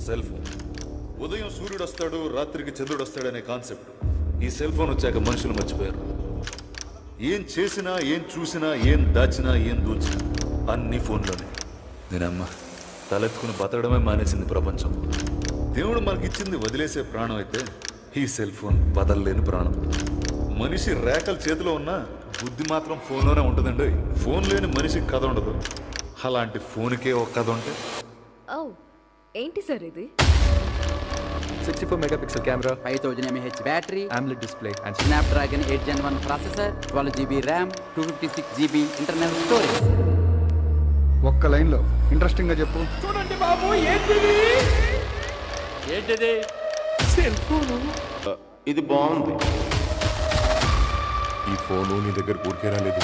cell phone ఉదయం సూర్యుడు వస్తాడు రాత్రికి చంద్రుడు వస్తాడు అనే కాన్సెప్ట్ ఈ సెల్ ఫోన్ వచ్చాక మనుషులు మర్చిపోయారు ఏం చేసినా ఏం చూసినా ఏం దాచినా ఏం దూచినా అన్ని ఫోన్లోనే నేనమ్మ తలెత్తుకుని బతకడమే మానేసింది ప్రపంచం దేవుడు మనకిచ్చింది వదిలేసే ప్రాణం అయితే ఈ సెల్ ఫోన్ వదలలేని ప్రాణం మనిషి రేఖల చేతిలో ఉన్నా బుద్ధి మాత్రం ఫోన్లోనే ఉంటుందండి ఫోన్ లేని మనిషికి కథ ఉండదు అలాంటి ఫోన్కే ఒక కథ ఉంటే ఓ ఏంటి సార్ ఇది sixty four megapixel camera five thousand mAh battery AMOLED display and Snapdragon eight gen one processor twelve GB RAM two fifty six GB internal storage ఒక్క లైన్లో ఇంట్రెస్టింగ్గా చెప్పు ఏంటిది ఇది బాగుంది ఈ ఫోను నీ దగ్గర ఊరికే రాలేదు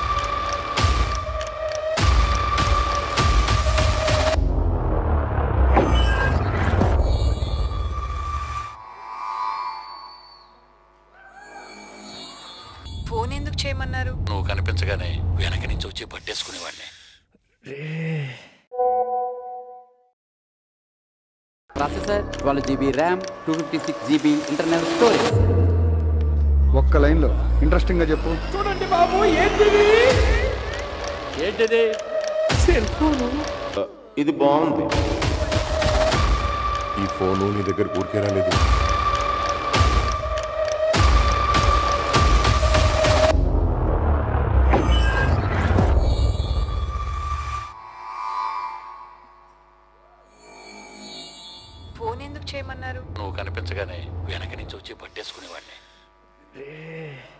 ఫోన్ ఎందుకు చేయమన్నారు నువ్వు కనిపించగానే వెనక నుంచి వచ్చి పట్టేసుకునేవాడిని processor twelve GB RAM two fifty six GB internal storage ఒక్క లైన్లో ఇంట్రెస్టింగ్గా చెప్పు ఏంటిది ఇది బాగుంది ఈ ఫోను నీ దగ్గర ఊరికే రాలేదు ఫోన్ ఎందుకు చేయమన్నారు నువ్వు కనిపించగానే వెనక నుంచి వచ్చి పట్టేసుకునేవాడిని